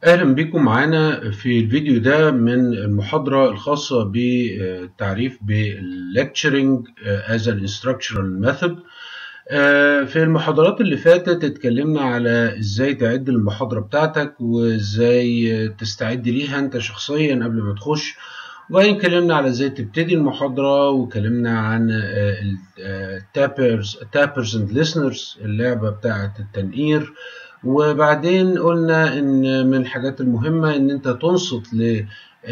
أهلا بكم معانا في الفيديو ده من المحاضرة الخاصة بالتعريف بالlecturing as an instructional method في المحاضرات اللي فاتت اتكلمنا على ازاي تعد المحاضرة بتاعتك وازاي تستعد ليها انت شخصيا قبل ما تخش وبعدين اتكلمنا على ازاي تبتدي المحاضرة واتكلمنا عن التابرز تابرز اند listeners اللعبة بتاعة التنقير وبعدين قلنا ان من الحاجات المهمه ان انت تنصت ل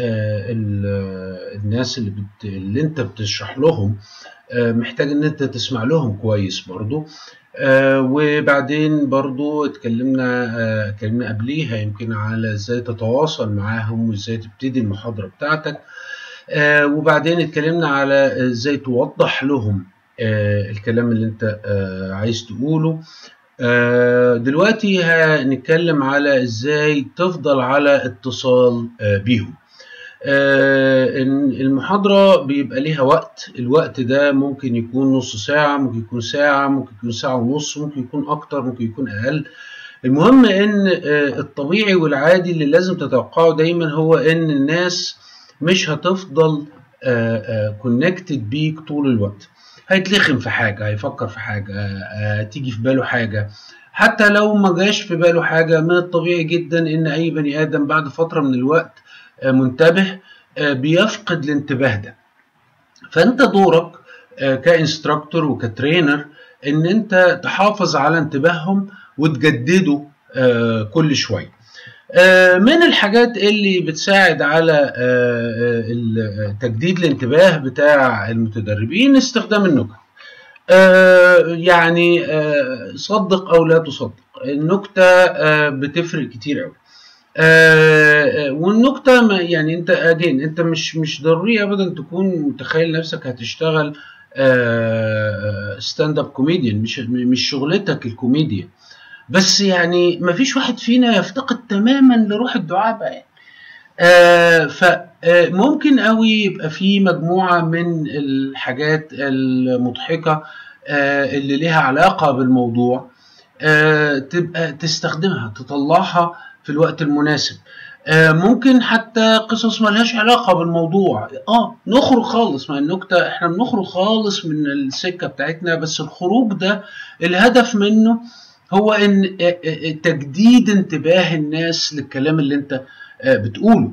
الناس اللي, بت... اللي انت بتشرح لهم محتاج ان انت تسمع لهم كويس برضو وبعدين برضو اتكلمنا اتكلمنا قبليها يمكن على ازاي تتواصل معاهم وازاي تبتدي المحاضره بتاعتك وبعدين اتكلمنا على ازاي توضح لهم الكلام اللي انت عايز تقوله دلوقتي هنتكلم على ازاي تفضل على اتصال بيهم المحاضرة بيبقى ليها وقت الوقت ده ممكن يكون نص ساعة ممكن يكون ساعة ممكن يكون ساعة ونص ممكن يكون أكتر ممكن يكون أقل المهم إن الطبيعي والعادي اللي لازم تتوقعه دايما هو إن الناس مش هتفضل كونكتد بيك طول الوقت هيتلخم في حاجة هيفكر في حاجة تيجي في باله حاجة حتى لو ما جاش في باله حاجة من الطبيعي جدا ان اي بني ادم بعد فترة من الوقت منتبه بيفقد الانتباه ده فانت دورك كانستراكتور وكترينر ان انت تحافظ على انتباههم وتجدده كل شويه من الحاجات اللي بتساعد على تجديد الانتباه بتاع المتدربين استخدام النكت يعني صدق او لا تصدق النكته بتفرق كتير قوي والنكته يعني انت اجين انت مش مش ضروري ابدا تكون متخيل نفسك هتشتغل ستاند اب كوميديان مش مش شغلتك الكوميديا بس يعني ما فيش واحد فينا يفتقد تماما لروح الدعابة يعني آه فممكن قوي يبقى في مجموعة من الحاجات المضحكة آه اللي لها علاقة بالموضوع آه تبقى تستخدمها تطلعها في الوقت المناسب آه ممكن حتى قصص ملهاش علاقة بالموضوع اه نخرج خالص مع النكتة احنا بنخرج خالص من السكة بتاعتنا بس الخروج ده الهدف منه هو ان تجديد انتباه الناس للكلام اللي انت بتقوله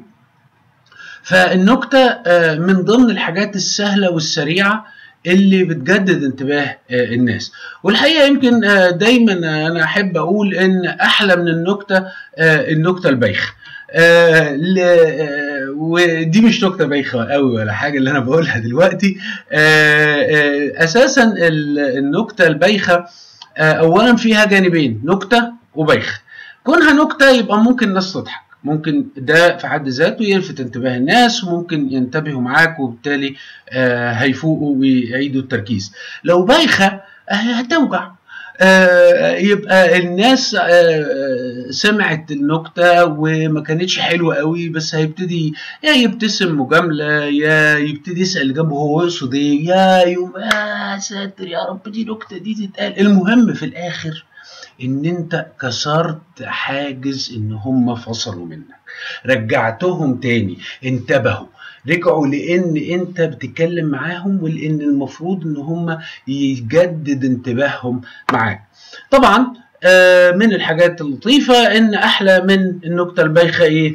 فالنكته من ضمن الحاجات السهله والسريعه اللي بتجدد انتباه الناس والحقيقه يمكن دايما انا احب اقول ان احلى من النكته النكته البايخه آه آه ودي مش نكته بايخه قوي ولا حاجه اللي انا بقولها دلوقتي آه اساسا النكته البايخه اولا فيها جانبين نكته وبايخ كونها نكته يبقى ممكن الناس تضحك ممكن ده في حد ذاته يلفت انتباه الناس وممكن ينتبهوا معاك وبالتالي آه هيفوقوا ويعيدوا التركيز لو بايخه آه هتوجع آه يبقى الناس آه سمعت النكتة وما كانتش حلوة قوي بس هيبتدي يا يبتسم مجاملة يا يبتدي يسأل اللي جنبه هو يقصد ايه يا يوم يا ساتر يا رب دي نكتة دي تتقال المهم في الآخر ان انت كسرت حاجز ان هم فصلوا منك رجعتهم تاني انتبهوا رجعوا لان انت بتتكلم معاهم ولان المفروض ان هم يجدد انتباههم معاك طبعا من الحاجات اللطيفة ان احلى من النكتة البايخة ايه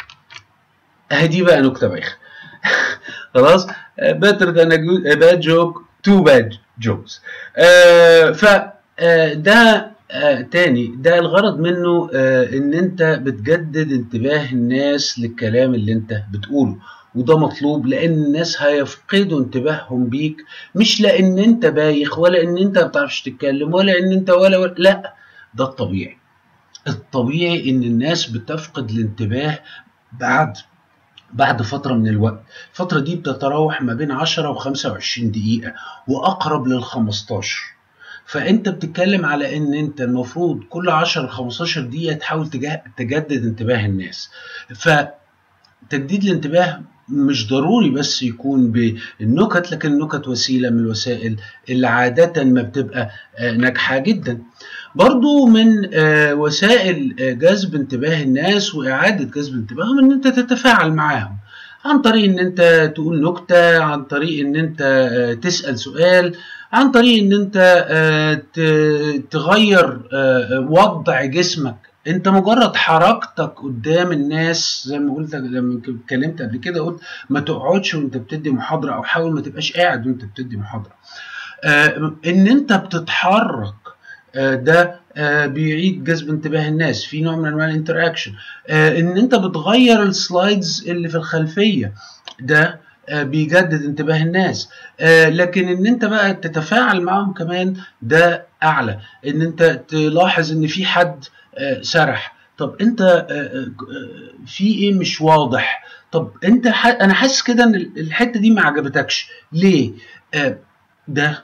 اهدي بقى نكتة بايخة خلاص better than a bad joke two bad jokes ف ده آه تاني ده الغرض منه آه ان انت بتجدد انتباه الناس للكلام اللي انت بتقوله وده مطلوب لان الناس هيفقدوا انتباههم بيك مش لان انت بايخ ولا ان انت ما بتعرفش تتكلم ولا ان انت ولا, ولا لا ده الطبيعي الطبيعي ان الناس بتفقد الانتباه بعد بعد فترة من الوقت الفترة دي بتتراوح ما بين 10 و 25 دقيقة وأقرب لل 15 فانت بتتكلم على ان انت المفروض كل 10 15 دقيقه تحاول تجدد انتباه الناس فتجديد الانتباه مش ضروري بس يكون بالنكت لكن النكت وسيله من الوسائل اللي عاده ما بتبقى ناجحه جدا برضو من وسائل جذب انتباه الناس واعاده جذب انتباههم ان انت تتفاعل معاهم عن طريق ان انت تقول نكته عن طريق ان انت تسال سؤال عن طريق ان انت تغير وضع جسمك انت مجرد حركتك قدام الناس زي ما قلت لما اتكلمت قبل كده قلت ما تقعدش وانت بتدي محاضره او حاول ما تبقاش قاعد وانت بتدي محاضره ان انت بتتحرك ده بيعيد جذب انتباه الناس في نوع من انواع الانتراكشن ان انت بتغير السلايدز اللي في الخلفيه ده بيجدد انتباه الناس لكن ان انت بقى تتفاعل معهم كمان ده اعلى ان انت تلاحظ ان في حد سرح طب انت في ايه مش واضح طب انت انا حاسس كده ان الحته دي ما عجبتكش ليه ده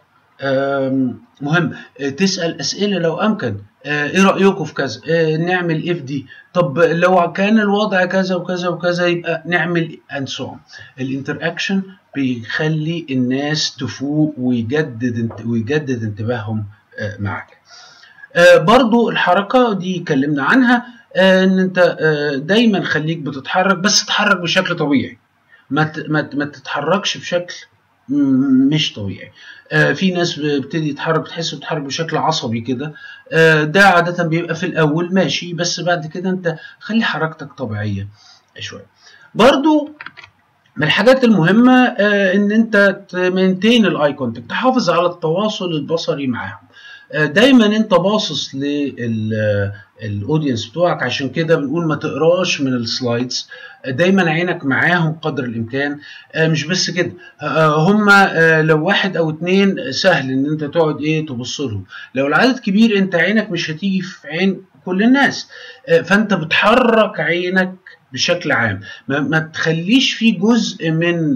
مهم تسال اسئله لو امكن ايه رايكم في كذا نعمل ايه في دي طب لو كان الوضع كذا وكذا وكذا يبقى نعمل اند سو الانتراكشن بيخلي الناس تفوق ويجدد ويجدد انتباههم معك برضو الحركه دي اتكلمنا عنها ان انت دايما خليك بتتحرك بس تتحرك بشكل طبيعي ما ما تتحركش بشكل مش طبيعي آه في ناس بتبتدي تتحرك بتحس بتتحرك بشكل عصبي كده آه ده عادة بيبقى في الأول ماشي بس بعد كده أنت خلي حركتك طبيعية شوية برضو من الحاجات المهمة آه إن أنت تمنتين الأي كونتاكت تحافظ على التواصل البصري معاهم دايما انت باصص للاودينس بتوعك عشان كده بنقول ما تقراش من السلايدز دايما عينك معاهم قدر الامكان مش بس كده هم لو واحد او اتنين سهل ان انت تقعد ايه تبص لهم لو العدد كبير انت عينك مش هتيجي في عين كل الناس فانت بتحرك عينك بشكل عام ما تخليش في جزء من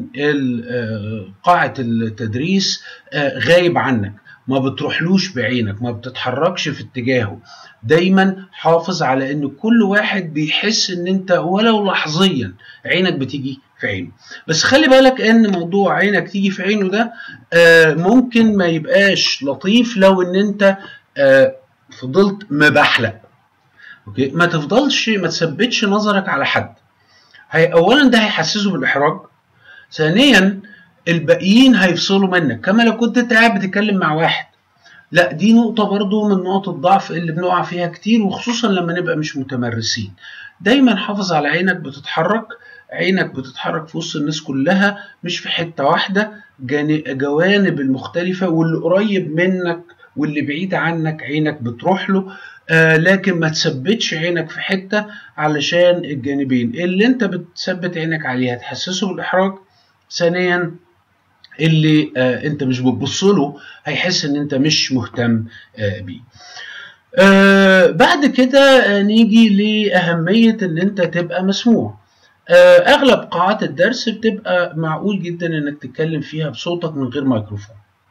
قاعة التدريس غايب عنك ما بتروحلوش بعينك ما بتتحركش في اتجاهه دايما حافظ على ان كل واحد بيحس ان انت ولو لحظيا عينك بتيجي في عينه بس خلي بالك ان موضوع عينك تيجي في عينه ده ممكن ما يبقاش لطيف لو ان انت فضلت مبحلق اوكي ما تفضلش ما تثبتش نظرك على حد هي اولا ده هيحسسه بالاحراج ثانيا الباقيين هيفصلوا منك كما لو كنت انت قاعد بتتكلم مع واحد لا دي نقطة برضو من نقط الضعف اللي بنقع فيها كتير وخصوصا لما نبقى مش متمرسين دايما حافظ على عينك بتتحرك عينك بتتحرك في وسط الناس كلها مش في حتة واحدة جوانب المختلفة واللي قريب منك واللي بعيد عنك عينك بتروح له آه لكن ما تثبتش عينك في حتة علشان الجانبين اللي انت بتثبت عينك عليها تحسسه بالإحراج ثانيا اللي آه انت مش بتبص له هيحس ان انت مش مهتم آه بيه آه بعد كده آه نيجي لأهمية ان انت تبقى مسموع آه اغلب قاعات الدرس بتبقى معقول جدا انك تتكلم فيها بصوتك من غير ميكروفون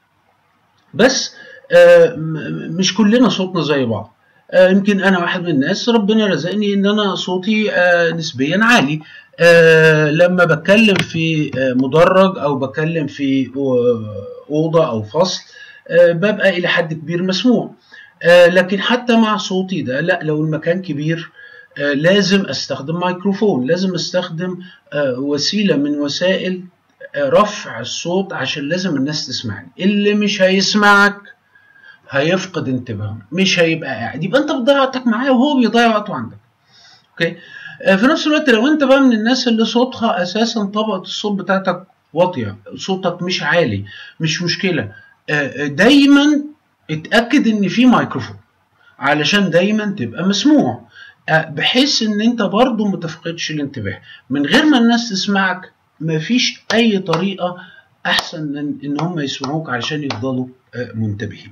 بس آه مش كلنا صوتنا زي بعض آه يمكن انا واحد من الناس ربنا رزقني ان انا صوتي آه نسبيا عالي آه لما بتكلم في آه مدرج او بتكلم في اوضه او فصل آه ببقى الى حد كبير مسموع آه لكن حتى مع صوتي ده لا لو المكان كبير آه لازم استخدم ميكروفون لازم استخدم آه وسيله من وسائل آه رفع الصوت عشان لازم الناس تسمعني اللي مش هيسمعك هيفقد انتباهه مش هيبقى قاعد يبقى انت بتضيع وقتك معاه وهو بيضيع وقته عندك اوكي في نفس الوقت لو انت بقى من الناس اللي صوتها اساسا طبقه الصوت بتاعتك واطيه صوتك مش عالي مش مشكله دايما اتاكد ان في ميكروفون علشان دايما تبقى مسموع بحيث ان انت برضو ما تفقدش الانتباه من غير ما الناس تسمعك مفيش اي طريقه احسن من ان هم يسمعوك علشان يفضلوا منتبهين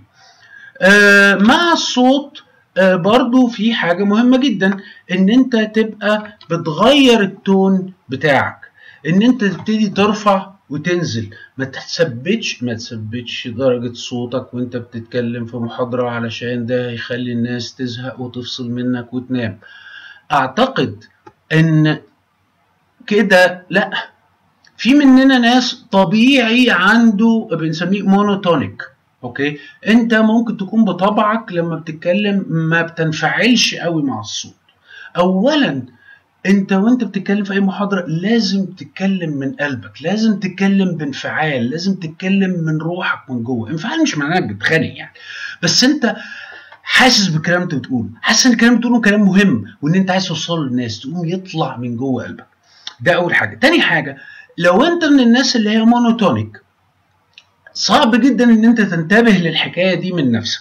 مع الصوت برضو في حاجة مهمة جدا ان انت تبقى بتغير التون بتاعك ان انت تبتدي ترفع وتنزل ما تثبتش ما تثبتش درجة صوتك وانت بتتكلم في محاضرة علشان ده هيخلي الناس تزهق وتفصل منك وتنام اعتقد ان كده لا في مننا ناس طبيعي عنده بنسميه مونوتونيك اوكي انت ممكن تكون بطبعك لما بتتكلم ما بتنفعلش قوي مع الصوت اولا انت وانت بتتكلم في اي محاضره لازم تتكلم من قلبك لازم تتكلم بانفعال لازم تتكلم من روحك من جوه انفعال مش معناه انك بتخانق يعني بس انت حاسس بالكلام اللي انت بتقوله حاسس ان الكلام اللي بتقوله كلام مهم وان انت عايز توصله للناس تقوم يطلع من جوه قلبك ده اول حاجه تاني حاجه لو انت من الناس اللي هي مونوتونيك صعب جدا ان انت تنتبه للحكايه دي من نفسك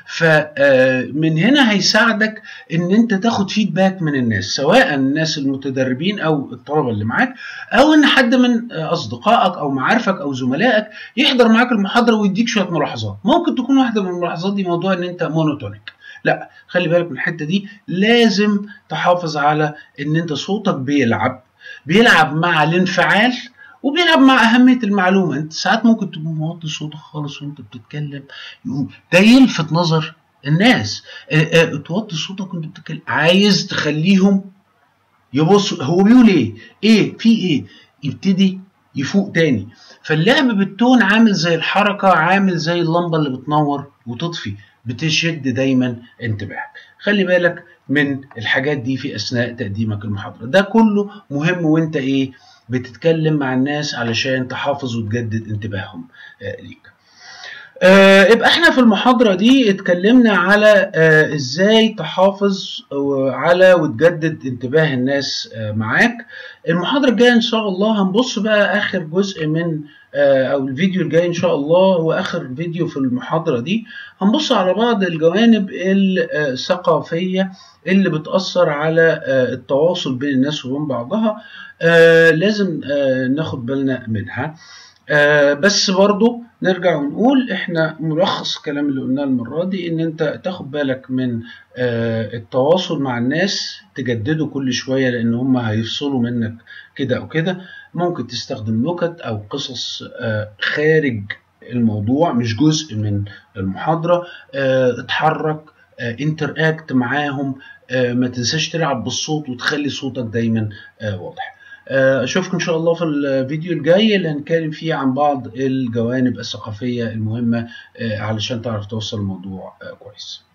فمن هنا هيساعدك ان انت تاخد فيدباك من الناس سواء الناس المتدربين او الطلبه اللي معاك او ان حد من اصدقائك او معارفك او زملائك يحضر معاك المحاضره ويديك شويه ملاحظات ممكن تكون واحده من الملاحظات دي موضوع ان انت مونوتونيك لا خلي بالك من الحته دي لازم تحافظ على ان انت صوتك بيلعب بيلعب مع الانفعال وبيلعب مع أهمية المعلومة أنت ساعات ممكن تبقى موطي صوتك خالص وأنت بتتكلم يقوم ده يلفت نظر الناس اه اه توطي صوتك وأنت بتتكلم عايز تخليهم يبصوا هو بيقول إيه؟ إيه؟ في إيه؟ يبتدي يفوق تاني فاللعب بالتون عامل زي الحركة عامل زي اللمبة اللي بتنور وتطفي بتشد دايما انتباهك خلي بالك من الحاجات دي في أثناء تقديمك المحاضرة ده كله مهم وانت ايه بتتكلم مع الناس علشان تحافظ وتجدد انتباههم آه ليك آه يبقى احنا في المحاضرة دي اتكلمنا على آه ازاي تحافظ على وتجدد انتباه الناس آه معاك المحاضرة الجاية ان شاء الله هنبص بقى اخر جزء من آه او الفيديو الجاي ان شاء الله هو اخر فيديو في المحاضرة دي هنبص على بعض الجوانب الثقافية اللي بتأثر على آه التواصل بين الناس وبين بعضها آه لازم ناخد بالنا منها آه بس برضو نرجع ونقول احنا ملخص الكلام اللي قلناه المرة دي ان انت تاخد بالك من آه التواصل مع الناس تجدده كل شوية لان هم هيفصلوا منك كده او كده ممكن تستخدم نكت او قصص آه خارج الموضوع مش جزء من المحاضرة اتحرك انتراكت معاهم ما تنساش تلعب بالصوت وتخلي صوتك دايما واضح اشوفكم ان شاء الله في الفيديو الجاي اللي هنتكلم فيه عن بعض الجوانب الثقافيه المهمه علشان تعرف توصل الموضوع كويس